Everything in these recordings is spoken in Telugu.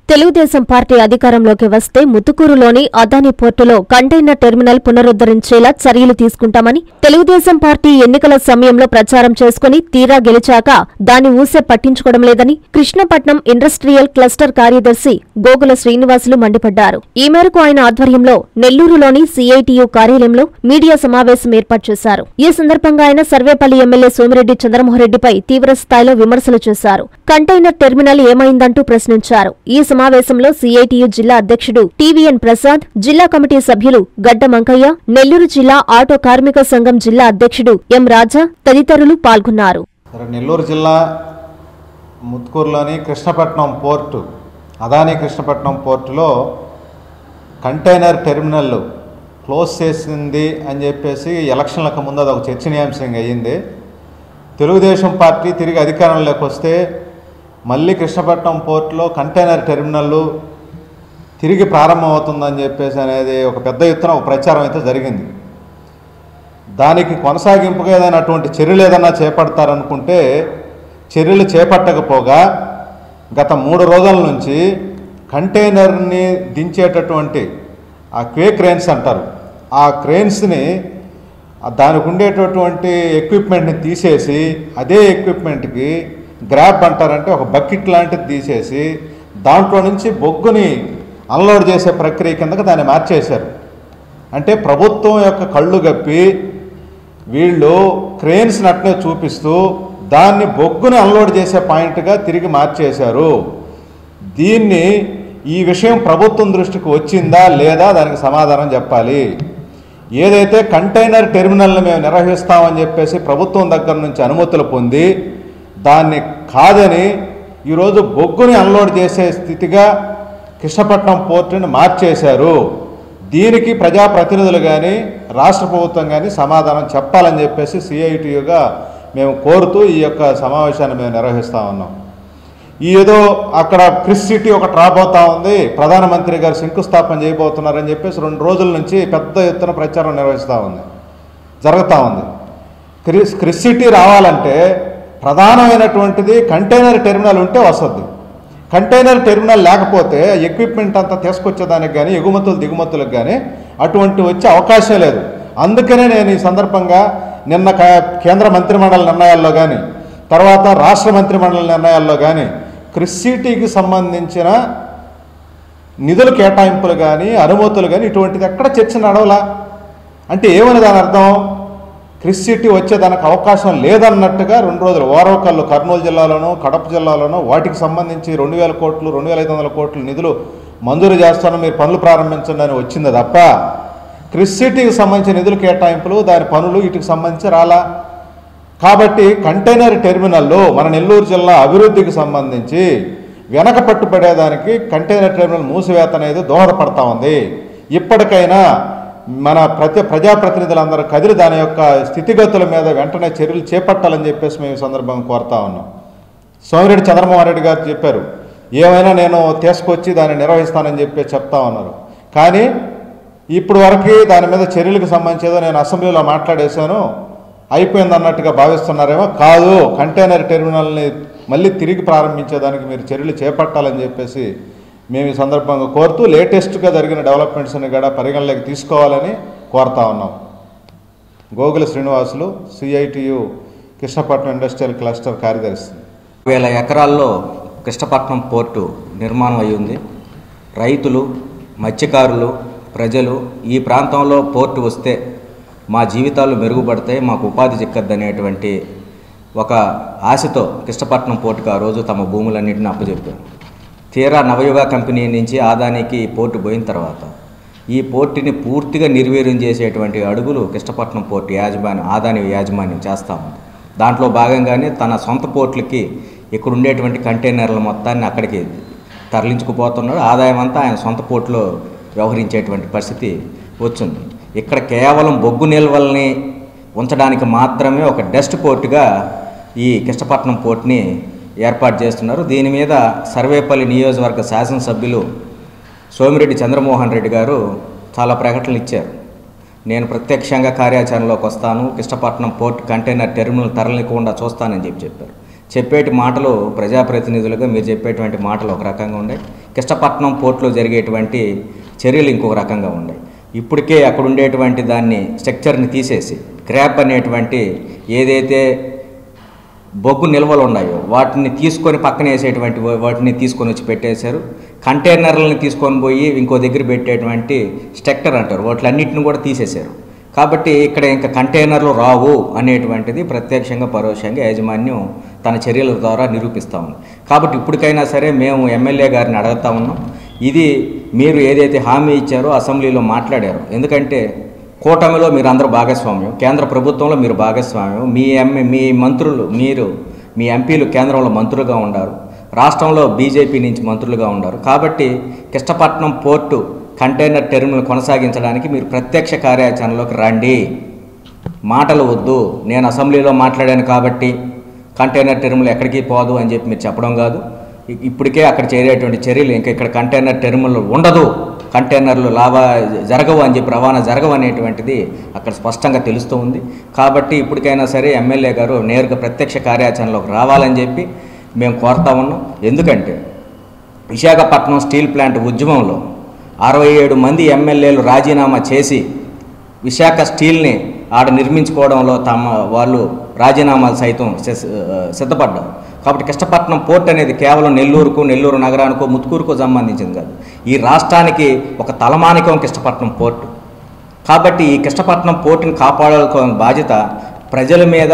తెలుగుదేశం పార్టీ అధికారంలోకి వస్తే ముతుకూరులోని అదాని పోర్టులో కంటైనర్ టెర్మినల్ పునరుద్ధరించేలా చర్యలు తీసుకుంటామని తెలుగుదేశం పార్టీ ఎన్నికల సమయంలో ప్రచారం చేసుకుని తీరా గెలిచాక దాని ఊసే పట్టించుకోవడం లేదని కృష్ణపట్నం ఇండస్ట్రియల్ క్లస్టర్ కార్యదర్శి గోగుల శ్రీనివాసులు మండిపడ్డారు ఈ మేరకు ఆయన ఆధ్వర్యంలో నెల్లూరులోని సిఐటియు కార్యాలయంలో మీడియా సమావేశం ఏర్పాటు చేశారు ఈ సందర్భంగా ఆయన సర్వేపల్లి ఎమ్మెల్యే సోమిరెడ్డి చంద్రమోహన్రెడ్డిపై తీవ్ర స్థాయిలో విమర్శలు చేశారు కంటైనర్ టెర్మినల్ ఏమైందంటూ ప్రశ్నించారు ఈ సమావేశంలో సిఐటియు జిల్లా అధ్యక్షుడు టీవీఎన్ ప్రసాద్ జిల్లా కమిటీ సభ్యులు గడ్డ మంకయ్య నెల్లూరు జిల్లా ఆటో కార్మిక సంఘం జిల్లా అధ్యక్షుడు ఎం రాజా తదితరులు పాల్గొన్నారు సరే నెల్లూరు జిల్లా ముత్కూరులోని కృష్ణపట్నం పోర్టు అదాని కృష్ణపట్నం పోర్టులో కంటైనర్ టెర్మినల్ క్లోజ్ చేసింది అని చెప్పేసి ఎలక్షన్లకు ముందు అది ఒక చర్చనీయాంశంగా అయ్యింది తెలుగుదేశం పార్టీ తిరిగి అధికారంలోకి వస్తే మళ్ళీ కృష్ణపట్నం పోర్టులో కంటైనర్ టెర్మినల్ తిరిగి ప్రారంభమవుతుందని చెప్పేసి అనేది ఒక పెద్ద ఎత్తున ఒక ప్రచారం అయితే జరిగింది దానికి కొనసాగింపుగా ఏదైనా అటువంటి చర్యలు ఏదైనా చేపడతారనుకుంటే చర్యలు చేపట్టకపోగా గత మూడు రోజుల నుంచి కంటైనర్ని దించేటటువంటి ఆ క్వే క్రేన్స్ అంటారు ఆ క్రేన్స్ని ఆ దానికి ఉండేటటువంటి ఎక్విప్మెంట్ని తీసేసి అదే ఎక్విప్మెంట్కి గ్రాప్ అంటారంటే ఒక బకెట్ లాంటిది తీసేసి దాంట్లో నుంచి బొగ్గుని అన్లోడ్ చేసే ప్రక్రియ కిందకి దాన్ని మార్చేశారు అంటే ప్రభుత్వం యొక్క కళ్ళు గప్పి వీళ్ళు క్రేన్స్ నట్నే చూపిస్తూ దాన్ని బొగ్గుని అన్లోడ్ చేసే పాయింట్గా తిరిగి మార్చేశారు దీన్ని ఈ విషయం ప్రభుత్వం దృష్టికి వచ్చిందా లేదా దానికి సమాధానం చెప్పాలి ఏదైతే కంటైనర్ టెర్మినల్ని మేము నిర్వహిస్తామని చెప్పేసి ప్రభుత్వం దగ్గర నుంచి అనుమతులు పొంది దాన్ని కాదని ఈరోజు బొగ్గుని అన్లోడ్ చేసే స్థితిగా కృష్ణపట్నం పోర్టుని మార్చేశారు దీనికి ప్రజాప్రతినిధులు కానీ రాష్ట్ర ప్రభుత్వం కానీ సమాధానం చెప్పాలని చెప్పేసి సిఐటియుగా మేము కోరుతూ ఈ యొక్క సమావేశాన్ని మేము నిర్వహిస్తా ఉన్నాం ఈ ఏదో అక్కడ క్రిస్ సిటీ ఒకటి రాబోతా ఉంది ప్రధానమంత్రి గారు శంకుస్థాపన చేయబోతున్నారని చెప్పేసి రెండు రోజుల నుంచి పెద్ద ఎత్తున ప్రచారం నిర్వహిస్తూ ఉంది జరుగుతూ ఉంది క్రిస్ క్రిస్ సిటీ రావాలంటే ప్రధానమైనటువంటిది కంటైనర్ టెర్మినల్ ఉంటే వస్తుంది కంటైనర్ టెర్మినల్ లేకపోతే ఎక్విప్మెంట్ అంతా తీసుకొచ్చేదానికి కానీ ఎగుమతులు దిగుమతులకు కానీ అటువంటి వచ్చే అవకాశం లేదు అందుకనే నేను ఈ సందర్భంగా నిన్న క- కేంద్ర మంత్రిమండలి నిర్ణయాల్లో కానీ తర్వాత రాష్ట్ర మంత్రిమండలి నిర్ణయాల్లో కానీ క్రిస్సిటీకి సంబంధించిన నిధుల కేటాయింపులు కానీ అనుమతులు కానీ ఇటువంటిది ఎక్కడ చర్చ నడవలా అంటే ఏమని దాని అర్థం క్రిస్ సిటీ వచ్చేదానికి అవకాశం లేదన్నట్టుగా రెండు రోజులు ఓరవకల్లు కర్నూలు జిల్లాలోనూ కడప జిల్లాలోనూ వాటికి సంబంధించి రెండు వేల కోట్లు రెండు వేల ఐదు వందల కోట్లు నిధులు మంజూరు చేస్తాను మీరు పనులు ప్రారంభించండి అని వచ్చింది తప్ప క్రిస్ సిటీకి సంబంధించిన నిధుల కేటాయింపులు దాని పనులు వీటికి సంబంధించి రాలా కాబట్టి కంటైనర్ టెర్మినల్లో మన నెల్లూరు జిల్లా అభివృద్ధికి సంబంధించి వెనక పట్టుబడేదానికి కంటైనర్ టెర్మినల్ మూసివేత అనేది దోహదపడతా ఉంది ఇప్పటికైనా మన ప్రతి ప్రజాప్రతినిధులందరూ కదిలి దాని యొక్క స్థితిగతుల మీద వెంటనే చర్యలు చేపట్టాలని చెప్పేసి మేము ఈ సందర్భంగా కోరుతా ఉన్నాం సోమిరెడ్డి చంద్రమోహన్ రెడ్డి గారు చెప్పారు ఏమైనా నేను తీసుకొచ్చి దాన్ని నిర్వహిస్తానని చెప్పి చెప్తా ఉన్నారు కానీ ఇప్పుడు వరకు దాని మీద చర్యలకు సంబంధించి ఏదో నేను అసెంబ్లీలో మాట్లాడేశాను అయిపోయింది అన్నట్టుగా భావిస్తున్నారేమో కాదు కంటైనర్ టెర్మినల్ని మళ్ళీ తిరిగి ప్రారంభించేదానికి మీరు చర్యలు చేపట్టాలని చెప్పేసి మేము ఈ సందర్భంగా కోరుతూ లేటెస్ట్గా జరిగిన డెవలప్మెంట్స్ని కూడా పరిగణలోకి తీసుకోవాలని కోరుతా ఉన్నాం Gogula Srinivasulu CITU Krishnapatnam industrial cluster కార్యదర్శి వేల ఎకరాల్లో కృష్ణపట్నం పోర్టు నిర్మాణం అయి ఉంది రైతులు మత్స్యకారులు ప్రజలు ఈ ప్రాంతంలో పోర్టు వస్తే మా జీవితాలు మెరుగుపడతాయి మాకు ఉపాధి చిక్కద్దనేటువంటి ఒక ఆశతో కృష్ణపట్నం పోర్టుకు ఆ రోజు తమ భూములన్నింటిని అప్పచెప్పారు తీరా నవయుగ కంపెనీ నుంచి ఆదానికి ఈ పోర్టు పోయిన తర్వాత ఈ పోర్టుని పూర్తిగా నిర్వీర్యం చేసేటువంటి అడుగులు కృష్ణపట్నం పోర్టు యాజమాన్యం ఆదాని యాజమాన్యం చేస్తూ ఉంది దాంట్లో భాగంగానే తన సొంత పోర్టులకి ఇక్కడ ఉండేటువంటి కంటైనర్ల మొత్తాన్ని అక్కడికి తరలించుకుపోతున్నాడు ఆదాయం అంతా ఆయన సొంత పోర్టులో వ్యవహరించేటువంటి పరిస్థితి వచ్చింది ఇక్కడ కేవలం బొగ్గు నిల్వల్ని ఉంచడానికి మాత్రమే ఒక డస్ట్ పోర్టుగా ఈ కృష్ణపట్నం పోర్టుని ఏర్పాటు చేస్తున్నారు దీని మీద సర్వేపల్లి నియోజకవర్గ శాసనసభ్యులు సోమిరెడ్డి చంద్రమోహన్ రెడ్డి గారు చాలా ప్రకటనలు ఇచ్చారు నేను ప్రత్యక్షంగా కార్యాచరణలోకి వస్తాను కృష్ణపట్నం పోర్ట్ కంటైనర్ టెర్మినల్ తరలికుండా చూస్తానని చెప్పి చెప్పారు చెప్పేటి మాటలు ప్రజాప్రతినిధులుగా మీరు చెప్పేటువంటి మాటలు ఒక రకంగా ఉన్నాయి కృష్ణపట్నం పోర్టులో జరిగేటువంటి చర్యలు ఇంకొక రకంగా ఉన్నాయి ఇప్పటికే అక్కడ ఉండేటువంటి దాన్ని స్ట్రక్చర్ని తీసేసి క్రాప్ అనేటువంటి ఏదైతే బొగ్గు నిల్వలు ఉన్నాయో వాటిని తీసుకొని పక్కన వేసేటువంటి వా- వాటిని తీసుకొని వచ్చి పెట్టేశారు కంటైనర్లను తీసుకొని పోయి ఇంకో దగ్గర పెట్టేటువంటి స్ట్రక్చర్ అంటారు వాటిలన్నింటిని కూడా తీసేశారు కాబట్టి ఇక్కడ ఇంకా కంటైనర్లు రావు అనేటువంటిది ప్రత్యక్షంగా పరోక్షంగా యాజమాన్యం తన చర్యల ద్వారా నిరూపిస్తూ ఉంది కాబట్టి ఇప్పటికైనా సరే మేము ఎమ్మెల్యే గారిని అడుగుతా ఉన్నాం ఇది మీరు ఏదైతే హామీ ఇచ్చారో అసెంబ్లీలో మాట్లాడారు ఎందుకంటే కూటమిలో మీరు అందరూ భాగస్వామ్యం కేంద్ర ప్రభుత్వంలో మీరు భాగస్వామ్యం మీ ఎమ్మె మీ మంత్రులు మీరు మీ ఎంపీలు కేంద్రంలో మంత్రులుగా ఉన్నారు రాష్ట్రంలో బీజేపీ నుంచి మంత్రులుగా ఉన్నారు కాబట్టి కృష్ణపట్నం పోర్టు కంటైనర్ టెర్మినల్ కొనసాగించడానికి మీరు ప్రత్యక్ష కార్యాచరణలోకి రండి మాటలు వద్దు నేను అసెంబ్లీలో మాట్లాడాను కాబట్టి కంటైనర్ టెర్మినల్ ఎక్కడికి పోదు అని చెప్పి మీరు చెప్పడం కాదు ఇ- ఇప్పటికే అక్కడ చేరేటువంటి చర్యలు ఇంకా ఇక్కడ కంటైనర్ టెర్మినల్ ఉండదు కంటైనర్లు లాభా జరగవు అని చెప్పి రవాణా జరగవు అనేటువంటిది అక్కడ స్పష్టంగా తెలుస్తూ ఉంది కాబట్టి ఇప్పటికైనా సరే ఎమ్మెల్యే గారు నేరుగా ప్రత్యక్ష కార్యాచరణలోకి రావాలని చెప్పి మేము కోరుతా ఉన్నాం ఎందుకంటే విశాఖపట్నం స్టీల్ ప్లాంట్ ఉద్యమంలో అరవై ఏడు మంది ఎమ్మెల్యేలు రాజీనామా చేసి విశాఖ స్టీల్ని ఆడ నిర్మించుకోవడంలో తమ వాళ్ళు రాజీనామాలు సైతం సిస్- సిద్ధపడ్డారు కాబట్టి కృష్ణపట్నం పోర్ట్ అనేది కేవలం నెల్లూరుకు నెల్లూరు నగరానికో ముత్తుకూరుకో సంబంధించింది కాదు ఈ రాష్ట్రానికి ఒక తలమానికం కృష్ణపట్నం పోర్టు కాబట్టి ఈ కృష్ణపట్నం పోర్టుని కాపాడాల్సిన బాధ్యత ప్రజల మీద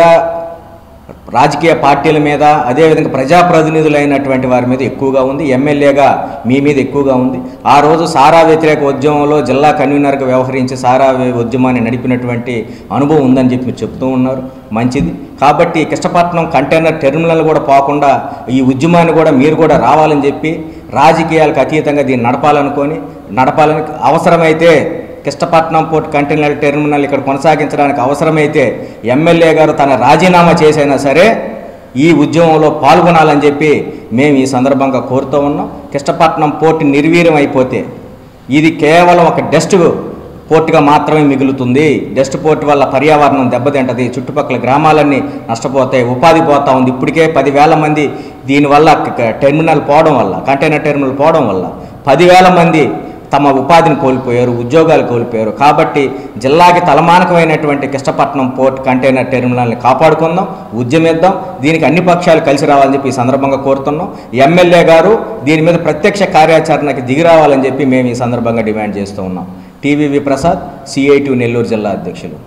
రాజకీయ పార్టీల మీద అదేవిధంగా ప్రజాప్రతినిధులైనటువంటి వారి మీద ఎక్కువగా ఉంది ఎమ్మెల్యేగా మీ మీద ఎక్కువగా ఉంది ఆ రోజు సారా వ్యతిరేక ఉద్యమంలో జిల్లా కన్వీనర్గా వ్యవహరించి సారా వ్య- ఉద్యమాన్ని నడిపినటువంటి అనుభవం ఉందని చెప్పి మీరు చెప్తూ ఉన్నారు మంచిది కాబట్టి కృష్ణపట్నం కంటైనర్ టెర్మినల్ కూడా పోకుండా ఈ ఉద్యమాన్ని కూడా మీరు కూడా రావాలని చెప్పి రాజకీయాలకు అతీతంగా దీన్ని నడపాలనుకొని నడపాలని అవసరమైతే కృష్ణపట్నం పోర్ట్ కంటైనర్ టెర్మినల్ ఇక్కడ కొనసాగించడానికి అవసరమైతే ఎమ్మెల్యే గారు తన రాజీనామా చేసైనా సరే ఈ ఉద్యమంలో పాల్గొనాలని చెప్పి మేము ఈ సందర్భంగా కోరుతూ ఉన్నాం కృష్ణపట్నం పోర్ట్ నిర్వీర్యం అయిపోతే ఇది కేవలం ఒక డస్ట్ పోర్టుగా మాత్రమే మిగులుతుంది డస్ట్ పోర్ట్ వల్ల పర్యావరణం దెబ్బతింటది చుట్టుపక్కల గ్రామాలన్నీ నష్టపోతాయి ఉపాధి పోతా ఉంది ఇప్పటికే పదివేల మంది దీనివల్ల క- టెర్మినల్ పోవడం వల్ల కంటైనర్ టెర్మినల్ పోవడం వల్ల పదివేల మంది తమ ఉపాధిని కోల్పోయారు ఉద్యోగాలు కోల్పోయారు కాబట్టి జిల్లాకి తలమానకమైనటువంటి కృష్ణపట్నం పోర్ట్ కంటైనర్ టెర్మినల్ని కాపాడుకుందాం ఉద్యమిద్దాం దీనికి అన్ని పక్షాలు కలిసి రావాలని చెప్పి ఈ సందర్భంగా కోరుతున్నాం ఎమ్మెల్యే గారు దీని మీద ప్రత్యక్ష కార్యాచరణకి దిగి రావాలని చెప్పి మేము ఈ సందర్భంగా డిమాండ్ చేస్తూ ఉన్నాం టీవీవి ప్రసాద్ సిఐటి నెల్లూరు జిల్లా అధ్యక్షులు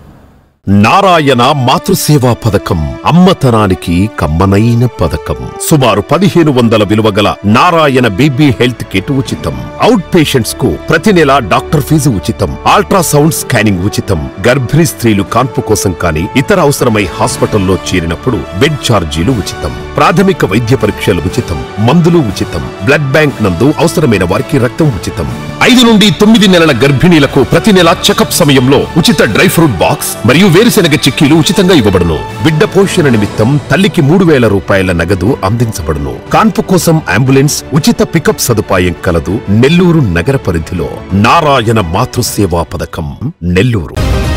నారాయణ మాతృసేవా పథకం అమ్మతనానికి కమ్మనైన పథకం సుమారు పదిహేను వందల విలువ గల నారాయణ బీబీ హెల్త్ కిట్ ఉచితం అవుట్ పేషెంట్స్ కు ప్రతి నెల డాక్టర్ ఫీజు ఉచితం అల్ట్రాసౌండ్ స్కానింగ్ ఉచితం గర్భిణీ స్త్రీలు కాన్పు కోసం కానీ ఇతర అవసరమై హాస్పిటల్లో చేరినప్పుడు బెడ్ ఛార్జీలు ఉచితం ప్రాథమిక వైద్య పరీక్షలు ఉచితం మందులు ఉచితం బ్లడ్ బ్యాంక్ నందు అవసరమైన వారికి రక్తం ఉచితం ఐదు నుండి తొమ్మిది నెలల గర్భిణీలకు ప్రతి నెల చెకప్ సమయంలో ఉచిత డ్రై ఫ్రూట్ బాక్స్ మరియు వేరుశెనగ చిక్కీలు ఉచితంగా ఇవ్వబడును బిడ్డ పోషణ నిమిత్తం తల్లికి మూడు వేల రూపాయల నగదు అందించబడును కాన్పు కోసం అంబులెన్స్ ఉచిత పికప్ సదుపాయం కలదు నెల్లూరు నగర పరిధిలో నారాయణ మాతృసేవా పథకం నెల్లూరు